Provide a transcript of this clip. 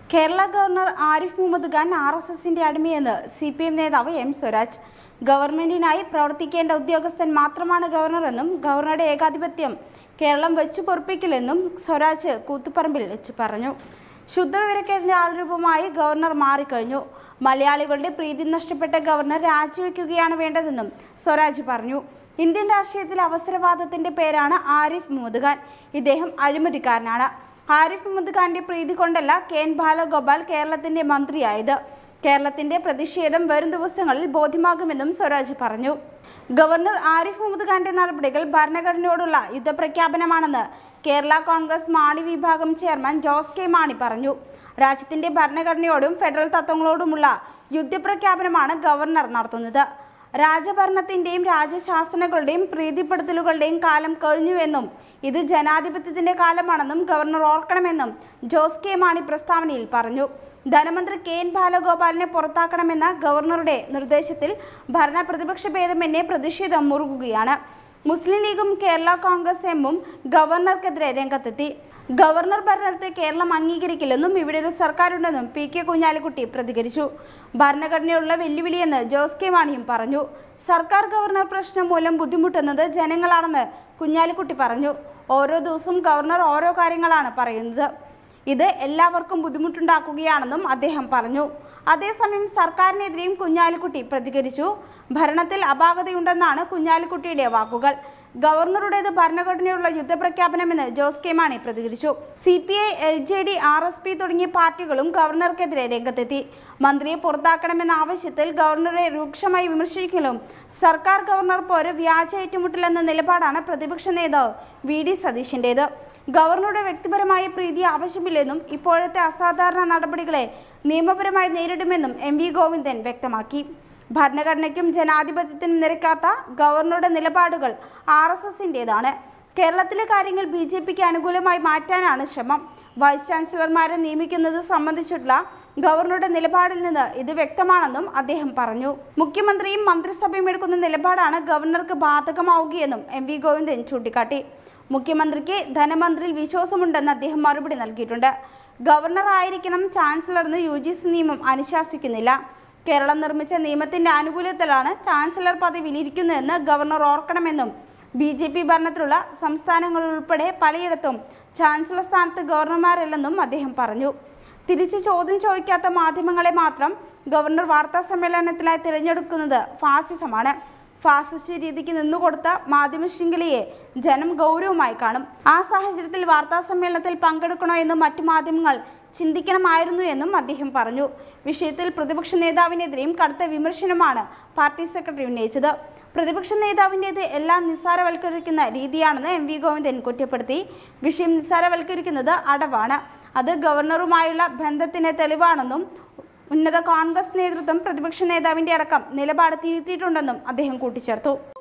Kerala governor Arif Muhammad Khan R S എസിന്റെ അടിമയെന്ന് C P M നേതാവ് എം സ്വരാജ് ഗവൺമെന്റിനായി പ്രവർത്തിക്കേണ്ട ഉദ്യോഗസ്ഥൻ മാത്രമാണ് ഗവർണറെന്നും ഗവർണറുടെ ഏകാധിപത്യം കേരളം വെച്ചു പൊറപ്പിക്കില്ലെന്നും സ്വരാജ് കൂത്തുപറമ്പിൽ വെച്ച് പറഞ്ഞു ശുദ്ധവിവരക്കേടിന്റെ ആൾരൂപമായി ഗവർണർ മാറിക്കഴിഞ്ഞു മലയാളികളുടെ പ്രീതി നഷ്ടപ്പെട്ട ഗവർണർ രാജിവെക്കുകയാണ് വേണ്ടതെന്നും സ്വരാജ് പറഞ്ഞു ഇന്ത്യൻ രാഷ്ട്രീയത്തിൽ അവസരവാദത്തിന്റെ പേരാണ് ആരിഫ് മുഹമ്മദ് ഖാൻ ഇദ്ദേഹം അഴിമതിക്കാരനാണ് ആരിഫ് മുഹമ്മദ് ഖാന്റെ പ്രീതി കൊണ്ടല്ല കെ എൻ ബാലഗോപാൽ കേരളത്തിന്റെ മന്ത്രിയായത് കേരളത്തിന്റെ പ്രതിഷേധം വരും ദിവസങ്ങളിൽ ബോധ്യമാകുമെന്നും സ്വരാജ് പറഞ്ഞു ഗവർണർ ആരിഫ് മുഹമ്മദ് ഖാന്റെ നടപടികൾ ഭരണഘടനയോടുള്ള യുദ്ധപ്രഖ്യാപനമാണെന്ന് കേരള കോൺഗ്രസ് മാണി വിഭാഗം ചെയർമാൻ ജോസ് കെ മാണി പറഞ്ഞു രാജ്യത്തിന്റെ ഭരണഘടനയോടും ഫെഡറൽ തത്വങ്ങളോടുമുള്ള യുദ്ധപ്രഖ്യാപനമാണ് ഗവർണർ നടത്തുന്നത് രാജഭരണത്തിന്റെയും രാജശാസനകളുടെയും പ്രീതിപ്പെടുത്തലുകളുടെയും കാലം കഴിഞ്ഞുവെന്നും ഇത് ജനാധിപത്യത്തിന്റെ കാലമാണെന്നും ഗവർണർ ഓർക്കണമെന്നും ജോസ് കെ മാണി പ്രസ്താവനയിൽ പറഞ്ഞു ധനമന്ത്രി കെ എൻ ബാലഗോപാലിനെ പുറത്താക്കണമെന്ന ഗവർണറുടെ നിർദ്ദേശത്തിൽ ഭരണ പ്രതിപക്ഷ ഭേദമെന്നെ പ്രതിഷേധം മുറുകുകയാണ് മുസ്ലിം ലീഗും കേരള കോൺഗ്രസ് എമ്മും ഗവർണർക്കെതിരെ രംഗത്തെത്തി ഗവർണർ ഭരണത്തെ കേരളം അംഗീകരിക്കില്ലെന്നും ഇവിടെ ഒരു സർക്കാരുണ്ടെന്നും പി കെ കുഞ്ഞാലിക്കുട്ടി പ്രതികരിച്ചു ഭരണഘടനയുള്ള വെല്ലുവിളിയെന്ന് ജോസ് കെ മാണിയും പറഞ്ഞു സർക്കാർ ഗവർണർ പ്രശ്നം മൂലം ബുദ്ധിമുട്ടുന്നത് ജനങ്ങളാണെന്ന് കുഞ്ഞാലിക്കുട്ടി പറഞ്ഞു ഓരോ ദിവസവും ഗവർണർ ഓരോ കാര്യങ്ങളാണ് പറയുന്നത് ഇത് എല്ലാവർക്കും ബുദ്ധിമുട്ടുണ്ടാക്കുകയാണെന്നും അദ്ദേഹം പറഞ്ഞു അതേസമയം സർക്കാരിനെതിരെയും കുഞ്ഞാലിക്കുട്ടി പ്രതികരിച്ചു ഭരണത്തിൽ അപാകതയുണ്ടെന്നാണ് കുഞ്ഞാലിക്കുട്ടിയുടെ വാക്കുകൾ ഗവർണറുടേത് ഭരണഘടനയുള്ള യുദ്ധപ്രഖ്യാപനമെന്ന് ജോസ് കെ മാണി പ്രതികരിച്ചു C P I L J D R S P തുടങ്ങിയ പാർട്ടികളും ഗവർണർക്കെതിരെ രംഗത്തെത്തി മന്ത്രിയെ പുറത്താക്കണമെന്ന ആവശ്യത്തിൽ ഗവർണറെ രൂക്ഷമായി വിമർശിക്കലും സർക്കാർ ഗവർണർ പോര് വ്യാജ ഏറ്റുമുട്ടലെന്ന നിലപാടാണ് പ്രതിപക്ഷ നേതാവ് വി ഡി സതീശിൻ്റേത് ഗവർണറുടെ വ്യക്തിപരമായ പ്രീതി ആവശ്യമില്ലെന്നും ഇപ്പോഴത്തെ അസാധാരണ നടപടികളെ നിയമപരമായി നേരിടുമെന്നും എം വി ഗോവിന്ദൻ വ്യക്തമാക്കി ഭരണഘടനയ്ക്കും ജനാധിപത്യത്തിനും നിരക്കാത്ത ഗവർണറുടെ നിലപാടുകൾ ആർ എസ് എസിൻ്റെതാണ് കേരളത്തിലെ കാര്യങ്ങൾ ബി ജെ പിക്ക് അനുകൂലമായി മാറ്റാനാണ് ശ്രമം വൈസ് ചാൻസലർമാരെ നിയമിക്കുന്നത് സംബന്ധിച്ചിട്ടുള്ള ഗവർണറുടെ നിലപാടിൽ നിന്ന് ഇത് വ്യക്തമാണെന്നും അദ്ദേഹം പറഞ്ഞു മുഖ്യമന്ത്രിയും മന്ത്രിസഭയും എടുക്കുന്ന നിലപാടാണ് ഗവർണർക്ക് ബാധകമാവുകയെന്നും എം വി ഗോവിന്ദൻ ചൂണ്ടിക്കാട്ടി മുഖ്യമന്ത്രിക്ക് ധനമന്ത്രിയിൽ വിശ്വാസമുണ്ടെന്ന് അദ്ദേഹം മറുപടി നൽകിയിട്ടുണ്ട് ഗവർണർ ആയിരിക്കണം ചാൻസലർന്ന് യു ജി സി നിയമം അനുശാസിക്കുന്നില്ല കേരളം നിർമ്മിച്ച നിയമത്തിന്റെ ആനുകൂല്യത്തിലാണ് ചാൻസലർ പദവിയിൽ ഇരിക്കുന്നതെന്ന് ഗവർണർ ഓർക്കണമെന്നും ബി ജെ പി ഭരണത്തിലുള്ള സംസ്ഥാനങ്ങളുൾപ്പെടെ പലയിടത്തും ചാൻസലർ സ്ഥാനത്ത് ഗവർണർമാരില്ലെന്നും അദ്ദേഹം പറഞ്ഞു തിരിച്ച് ചോദ്യം ചോദിക്കാത്ത മാധ്യമങ്ങളെ മാത്രം ഗവർണർ വാർത്താ സമ്മേളനത്തിനായി തിരഞ്ഞെടുക്കുന്നത് ഫാസിസമാണ് ഫാസിസ്റ്റ് രീതിക്ക് നിന്നുകൊടുത്ത മാധ്യമ ശൃംഖലയെ ജനം ഗൗരവമായി കാണും ആ സാഹചര്യത്തിൽ വാർത്താ സമ്മേളനത്തിൽ പങ്കെടുക്കണോ എന്ന് മറ്റു മാധ്യമങ്ങൾ ചിന്തിക്കണമായിരുന്നു എന്നും അദ്ദേഹം പറഞ്ഞു വിഷയത്തിൽ പ്രതിപക്ഷ നേതാവിനെതിരെയും കടുത്ത വിമർശനമാണ് പാർട്ടി സെക്രട്ടറി ഉന്നയിച്ചത് പ്രതിപക്ഷ നേതാവിൻ്റേത് എല്ലാം നിസ്സാരവൽക്കരിക്കുന്ന രീതിയാണെന്ന് എം വി ഗോവിന്ദൻ കുറ്റപ്പെടുത്തി വിഷയം നിസ്സാരവൽക്കരിക്കുന്നത് അടവാണ് അത് ഗവർണറുമായുള്ള ബന്ധത്തിന് തെളിവാണെന്നും ഉന്നത കോൺഗ്രസ് നേതൃത്വം പ്രതിപക്ഷ നേതാവിന്റെ അടക്കം നിലപാട് തിരുത്തിയിട്ടുണ്ടെന്നും അദ്ദേഹം കൂട്ടിച്ചേർത്തു